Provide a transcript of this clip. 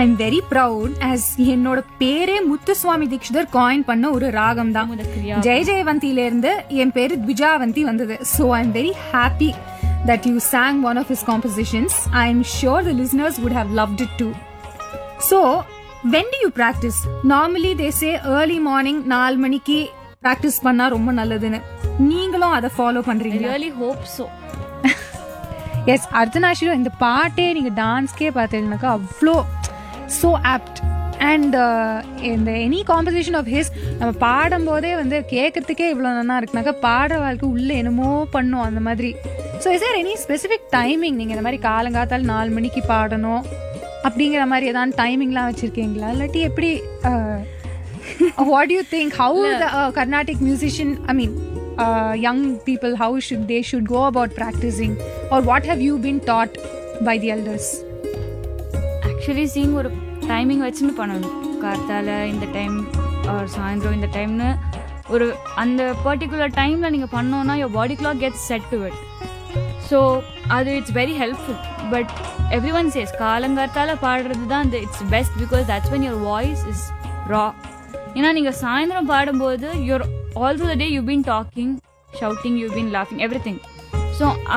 I am very proud as என்னோட பேரே Muthuswami Dikshitar coin பண்ண ஒரு ராகம் தான் அமுதக்கிரியா. ஜெய ஜெயவந்தில இருந்து என் பேரு த்விஜாவந்தி வந்தது so I am very happy that you sang one of his compositions. I am sure the listeners would have loved it too. So, when do you practice? Normally they say early morning நாலு மணிக்கு practice பண்ணா ரொம்ப நல்லதுன்னு நீங்களும் அதை follow பண்றீங்க really hope so yes அர்த்தநாஷிரோ இந்த பாட்டே நீங்க டான்ஸ்க்கே பார்த்தீங்கன்னாக்கா அவ்வளோ ஸோ ஆப்ட் அண்ட் இந்த எனி காம்பசிஷன் ஆஃப் ஹிஸ் நம்ம பாடும்போதே வந்து கேட்கறதுக்கே இவ்வளோ நல்லா இருக்குனாக்கா பாடுற வாழ்க்கை உள்ள என்னமோ பண்ணும் அந்த மாதிரி so is there any specific timing நீங்கள் இந்த மாதிரி காலங்காத்தால் நாலு மணிக்கு பாடணும் அப்படிங்கிற மாதிரி ஏதாவது டைமிங்லாம் வச்சுருக்கீங்களா இல்லாட்டி எப்படி what you think how the Carnatic musician I mean young people how should they should go about practising or what have you been taught by the elders actually seen ஒரு டைமிங் வச்சுன்னு பண்ணணும் கார்த்தால இந்த டைம் சாயந்தரம் இந்த டைம்னு ஒரு அந்த பர்டிகுலர் டைமில் நீங்கள் பண்ணோன்னா your body clock gets set to it so அது it's very helpful but everyone says காலங்காத்தால பாடுறது தான் அந்த it's best because that's when your voice is raw ஏன்னா நீங்கள் சாயந்தரம் பாடும்போது your also the day you been talking shouting you been லாஃபிங் எவ்ரி திங் ஸோ